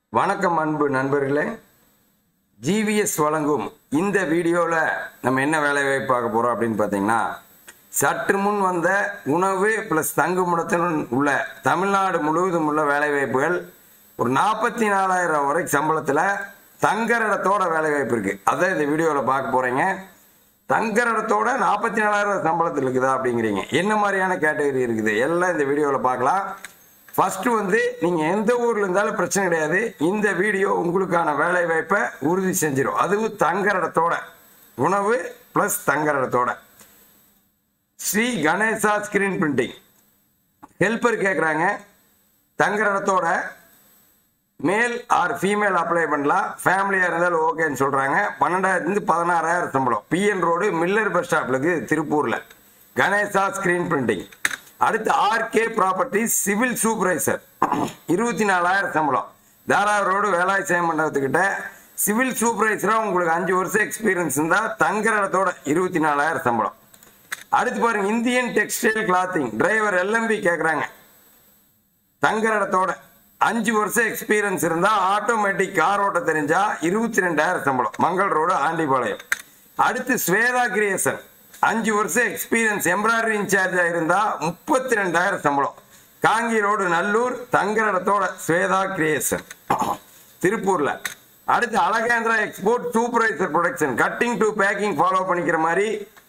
வணக்கம் அன்பு நண்பர்களே ஜிவிஎஸ் வழங்கும் இந்த வீடியோவில் நம்ம என்ன வேலை வாய்ப்பு பார்க்க போகிறோம் அப்படின்னு பார்த்தீங்கன்னா சற்று முன் வந்த உணவு ப்ளஸ் தங்குமிடத்துடன் உள்ள தமிழ்நாடு முழுவதும் உள்ள வேலை வாய்ப்புகள் ஒரு நாற்பத்தி நாலாயிரம் வரைக்கும் சம்பளத்தில் தங்குற இடத்தோட வேலை வாய்ப்பு இருக்குது அதான் இந்த வீடியோவில் பார்க்க போகிறீங்க தங்குற இடத்தோட நாற்பத்தி நாலாயிரம் சம்பளத்தில் இருக்குதா அப்படிங்கிறீங்க என்ன மாதிரியான கேட்டகரி இருக்குது எல்லாம் இந்த வீடியோவில் பார்க்கலாம் ஃபர்ஸ்ட் வந்து நீங்க எந்த ஊர்ல இருந்தாலும் பிரச்சனை கிடையாது இந்த வீடியோ உங்களுக்கான வேலை வாய்ப்பை உறுதி செஞ்சிடும் அதுவும் தங்குற இடத்தோட உணவு பிளஸ் தங்குற இடத்தோட Sri Ganesha screen printing helper கேட்குறாங்க தங்குற இடத்தோட மேல் ஆர் ஃபீமேல் அப்ளை பண்ணலாம் ஃபேமிலியாக இருந்தாலும் ஓகேன்னு சொல்கிறாங்க பன்னெண்டாயிரத்துலேருந்து பதினாறாயிரம் சம்பளம் பிஎன் ரோடு மில்லர் பஸ் ஸ்டாப்ல இருக்குது திருப்பூரில் கணேசா ஸ்கிரீன் பிரிண்டிங் அடுத்து ஆர்கே ப்ராப்பர்ட்டிஸ் சிவில் சூப்பர்வைசர் இருபத்தி நாலாயிரம் சம்பளம் தாரா ரோடு வேலாயுசயம் மண்டபத்துக்கிட்ட சிவில் சூப்பர்வைசராக உங்களுக்கு அஞ்சு வருஷம் எக்ஸ்பீரியன்ஸ் இருந்தால் தங்குற இடத்தோட இருபத்தி நாலாயிரம் சம்பளம் அடுத்து பாருங்க Indian textile clothing driver LMV கேட்குறாங்க தங்குற இடத்தோட அஞ்சு வருஷம் எக்ஸ்பீரியன்ஸ் இருந்தா ஆட்டோமேட்டிக் கார் ஓட்ட தெரிஞ்சா இருபத்தி ரெண்டாயிரம் சம்பளம் மங்கள் ரோடு ஆண்டிபாளையம் அடுத்து ஸ்வேதா கிரியேஷன் அஞ்சு வருஷம் எக்ஸ்பீரியன்ஸ் எம்ப்ராய்டரி இன்சார்ஜா இருந்தா முப்பத்தி ரெண்டாயிரம் சம்பளம் காங்கி ரோடு நல்லூர் தங்குற இடத்தோட ஸ்வேதா கிரியேஷன் திருப்பூர்ல அடுத்து Alagendra export supervisor production cutting to packing follow பண்ணிக்கிற மாதிரி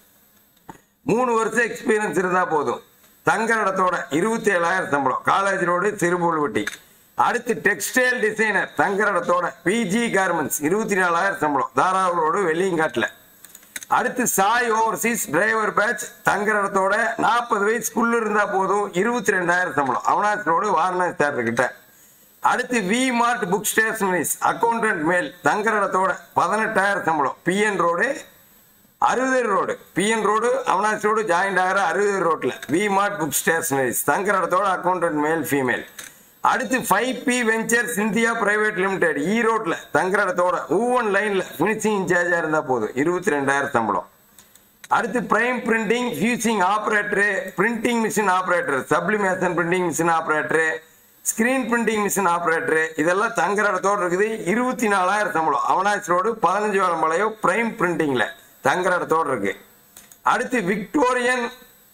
மூணு வருஷம் எக்ஸ்பீரியன்ஸ் இருந்தா போதும் தங்குற இடத்தோட இருபத்தி ஏழாயிரம் சம்பளம் காலேஜ் ரோடு திருப்புல்வட்டி அடுத்து டெக்ஸ்டைல் டிசைனர் தங்குற இடத்தோட பிஜி கார்மெண்ட்ஸ் இருபத்தி நாலாயிரம் சம்பளம் தாராவூர் ரோடு வெள்ளியங்காட்டில் அடுத்து சாய் ஓவர்சீஸ் டிரைவர் பேட்ச் தங்குற இடத்தோட நாற்பது வயசுக்குள்ள இருந்தா போதும் இருபத்தி ரெண்டாயிரம் சம்பளம் அவனாஸ் ரோடு வாரணாசி தேட்டர் கிட்ட அடுத்து V Mart book stationeries accountant male தங்குற இடத்தோட பதினெட்டாயிரம் சம்பளம் பிஎன் ரோடு அறுபது road PN road Avinashi road joint ஆகிற அறுபது ரோட்ல வி மார்ட் புக் ஸ்டேஷனரிஸ் தங்குற இடத்தோட அக்கௌண்டன்ட் மேல் ஃபீமேல் அடுத்து five P ventures India private limited ஈரோட்ல தங்குற இடத்தோட ஊவன் லைன்ல பினிஷிங் இன்சார்ஜா இருந்தா போதும் இருபத்தி ரெண்டாயிரம் சம்பளம் அடுத்து prime printing fusing operator printing machine operator sublimation printing machine operator screen printing machine operator இதெல்லாம் தங்குற இடத்தோடு இருக்குது இருபத்தி நாலாயிரம் சம்பளம் அவனாசி ரோடு பதினஞ்சு வாரம்பாளையம் பிரைம் பிரிண்டிங்ல தங்குற இடத்தோடு இருக்கு அடுத்து விக்டோரியன்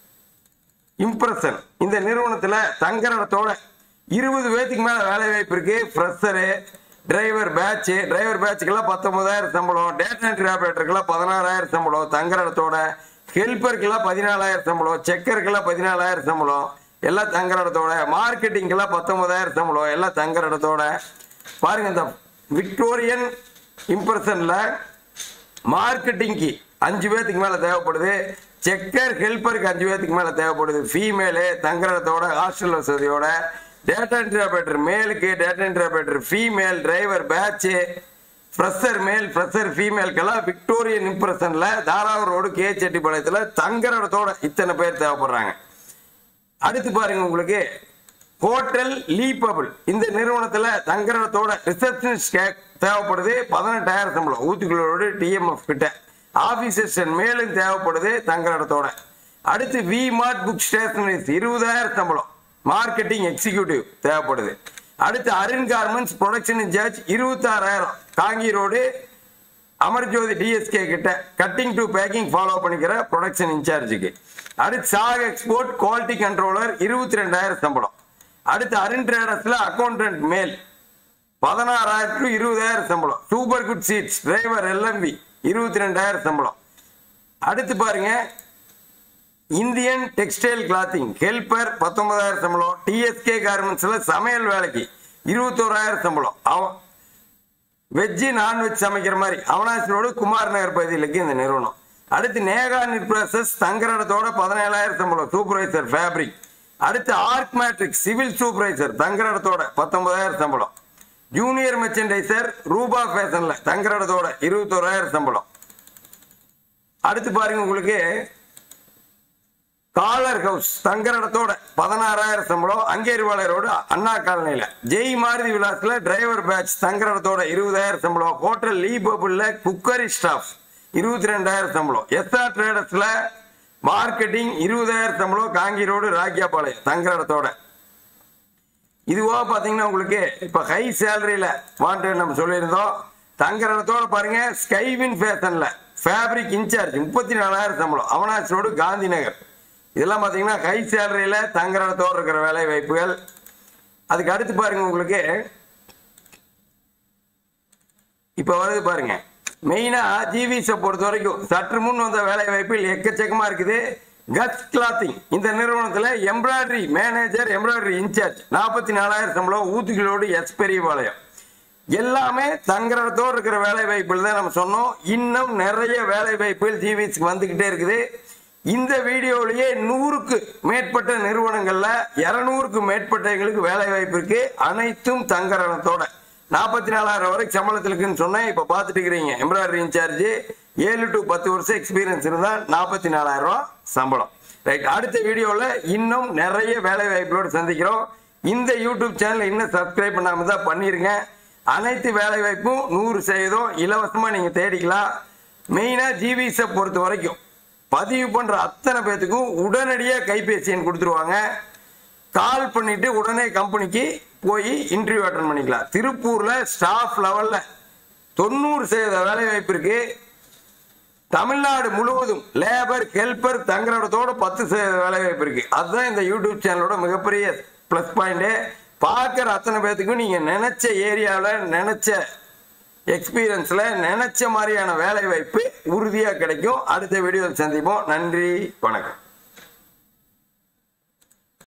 இம்ப்ரெஷன் இந்த நிறுவனத்தில் தங்குற இடத்தோட இருபது பேத்துக்கு மேலே வேலை வாய்ப்பு இருக்கு ஃப்ரெஷரு டிரைவர் பேட்ச் டிரைவர் பேட்சுக்கெல்லாம் பத்தொன்பதாயிரம் சம்பளம் டேட்டா என்ட்ரி ஆப்ரேட்டருக்கெல்லாம் பதினாறாயிரம் சம்பளம் தங்குற இடத்தோட ஹெல்ப்பருக்கெல்லாம் பதினாலாயிரம் சம்பளம் செக்கருக்கெல்லாம் பதினாலாயிரம் சம்பளம் எல்லாம் தங்குற இடத்தோட மார்க்கெட்டிங்கெல்லாம் பத்தொன்பதாயிரம் சம்பளம் எல்லாம் தங்குற இடத்தோட பாருங்க இந்த விக்டோரியன் இம்ப்ரெஷன்ல மார்க்கெட்டிங்க்கு அஞ்சு பேத்துக்கு மேலே தேவைப்படுது செக்கர் ஹெல்ப்பருக்கு அஞ்சு பேத்துக்கு மேலே தேவைப்படுது ஃபீமேலு தங்குறதோட ஹாஸ்டல் வசதியோட டேட்டா என்ட்ரி ஆப்ரேட்டர் மேலுக்கு data entry operator female driver batch fresher male fresher ஃபீமேலுக்கெல்லாம் விக்டோரியன் இம்ப்ரெஷனில் தாராவூர் ரோடு கே செட்டிப்பாளையத்தில் தங்குற இடத்தோட இத்தனை பேர் தேவைப்படுறாங்க அடுத்து பாருங்க உங்களுக்கு ஹோட்டல் லீப்பபிள் இந்த நிறுவனத்தில் தங்குறதோட ரிசப்ஷனிஸ்ட் தேவைப்படுது பதினெட்டாயிரம் சம்பளம் ஊத்துக்குள்ளோடு டிஎம்எஃப் கிட்ட ஆபீசர்ஸ் மேலும் தேவைப்படுது தங்குற இடத்தோட அடுத்து வி மார்ட் புக் ஸ்டேஷனரிஸ் இருபதாயிரம் சம்பளம் மார்க்கெட்டிங் எக்ஸிக்யூட்டிவ் தேவைப்படுது அடுத்து அருண் கார்மெண்ட்ஸ் ப்ரொடக்ஷன் இன்சார்ஜ் இருபத்தாறாயிரம் காங்கி ரோடு அமர்ஜோதி டிஎஸ்கே கிட்ட கட்டிங் டு பேக்கிங் ஃபாலோ பண்ணிக்கிற ப்ரொடக்ஷன் இன்சார்ஜுக்கு அடுத்து சாக் எக்ஸ்போர்ட் குவாலிட்டி கண்ட்ரோலர் இருபத்தி ரெண்டாயிரம் சம்பளம் அடுத்து அருண் ட்ரேடர்ஸ்ல அக்கௌண்டன்ட் மேல் பதினாறாயிரம் டு இருபதாயிரம் சம்பளம் super good seats driver LMV இருபத்தி ரெண்டாயிரம் சம்பளம் அடுத்து பாருங்க இந்தியன் டெக்ஸ்டைல் கிளாத்திங் ஹெல்பர் பத்தொன்பதாயிரம் சம்பளம் டிஎஸ்கே கார்மெண்ட்ஸ்ல சமையல் வேலைக்கு இருபத்தோராயிரம் சம்பளம் அவன் வெஜ்ஜு நான்வெஜ் சமைக்கிற மாதிரி அவனாசி ரோடு குமார் நகர் பகுதியில் இருக்கு இந்த நிறுவனம் அடுத்து நேகா நிர்பிரசஸ் தங்குற இடத்தோட பதினேழாயிரம் சம்பளம் சூப்பர்வைசர் ஃபேப்ரிக் அடுத்து ஆர்க் மேட்ரிக் சிவில் சூப்பர்வைசர் தங்குற இடத்தோட பத்தொன்பதாயிரம் சம்பளம் ஜூனியர் மெர்ச்சன்டைசர் ரூபா ஃபேஷன்ல தங்குற இடத்தோட இருபத்தோராயிரம் சம்பளம் அடுத்து பாருங்க உங்களுக்கு காலர் ஹவுஸ் தங்குற இடத்தோட பதினாறாயிரம் சம்பளம் அங்கேரிவாலை ரோடு அண்ணா காலனியில ஜெய் மாருதி விலாஸ்ல டிரைவர் பேட்ச் தங்குற இடத்தோட இருபதாயிரம் சம்பளம் ஹோட்டல் லீ பபுல்ல குக்கரி ஸ்டாஃப் இருபத்தி ரெண்டாயிரம் சம்பளம் எஸ்ஆர் ட்ரேடர்ஸ்ல மார்க்கெட்டிங் இருபதாயிரம் சம்பளம் காங்கி ரோடு ராக்கியாபாளையம் தங்குற இடத்தோட இதுவாக பார்த்தீங்கன்னா உங்களுக்கு இப்போ ஹை சேலரியில் வாண்டட் நம்ம சொல்லியிருந்தோம் தங்கரத்தோட பாருங்க ஸ்கைவின் ஃபேஷனில் ஃபேப்ரிக் இன்சார்ஜ் முப்பத்தி நாலாயிரம் சம்பளம் அவனாசி ரோடு காந்தி நகர் இதெல்லாம் பார்த்தீங்கன்னா ஹை சேலரியில் தங்கரத்தோடு இருக்கிற வேலை வாய்ப்புகள் அதுக்கு அடுத்து பாருங்க உங்களுக்கு இப்போ வருது பாருங்க மெயினாக ஜிவிஸை பொறுத்த வரைக்கும் சற்று முன் வந்த வேலை வாய்ப்பில் எக்கச்சக்கமாக இருக்குது கட்ஸ் கிளாத்திங் இந்த நிறுவனத்தில் எம்ப்ராய்டரி மேனேஜர் எம்ப்ராய்டரி இன்சார்ஜ் நாற்பத்தி நாலாயிரம் சம்பளம் ஊத்துகளோடு எஸ் பெரியபாளையம் எல்லாமே தங்குறதோடு இருக்கிற வேலை வாய்ப்புகள் தான் நம்ம சொன்னோம் இன்னும் நிறைய வேலை வாய்ப்புகள் ஜிவிஸ்க்கு வந்துக்கிட்டே இருக்குது இந்த வீடியோவிலேயே நூறுக்கு மேற்பட்ட நிறுவனங்களில் இரநூறுக்கு மேற்பட்டவங்களுக்கு வேலை வாய்ப்பு இருக்கு அனைத்தும் தங்கரணத்தோட நாற்பத்தி நாலாயிரம் வரைக்கும் சம்பளத்தில் இருக்குன்னு சொன்னேன் இப்போ பார்த்துட்டு இருக்கிறீங்க எம்ப்ராய்டரி இன்சார்ஜ் ஏழு டு பத்து வருஷம் எக்ஸ்பீரியன்ஸ் இருந்தால் நாற்பத்தி நாலாயிரம் ரூபா சம்பளம் ரைட் அடுத்த வீடியோவில் இன்னும் நிறைய வேலை வாய்ப்புகளோடு சந்திக்கிறோம் இந்த யூடியூப் சேனலை இன்னும் சப்ஸ்கிரைப் பண்ணாமல் தான் பண்ணிருங்க அனைத்து வேலை வாய்ப்பும் நூறு சதவீதம் இலவசமாக நீங்கள் தேடிக்கலாம் மெயினாக ஜிவிஸை பொறுத்த வரைக்கும் பதிவு பண்ணுற அத்தனை பேர்த்துக்கும் உடனடியாக கைபேசி எண் கொடுத்துருவாங்க கால் பண்ணிட்டு உடனே கம்பெனிக்கு போய் இன்டர்வியூ அட்டன் பண்ணிக்கலாம் திருப்பூரில் ஸ்டாஃப் லெவலில் தொண்ணூறு சதவீத வேலை வாய்ப்பு இருக்கு தமிழ்நாடு முழுவதும் லேபர் ஹெல்பர் தங்குறதோட பத்து சதவீத வேலை வாய்ப்பு இருக்கு அதுதான் இந்த யூடியூப் சேனலோட மிகப்பெரிய ப்ளஸ் பாயிண்ட்டு பார்க்குற அத்தனை பேர்த்துக்கும் நீங்கள் நினச்ச ஏரியாவில் நினச்ச எக்ஸ்பீரியன்ஸில் நினச்ச மாதிரியான வேலை வாய்ப்பு உறுதியாக கிடைக்கும் அடுத்த வீடியோவில் சந்திப்போம் நன்றி வணக்கம்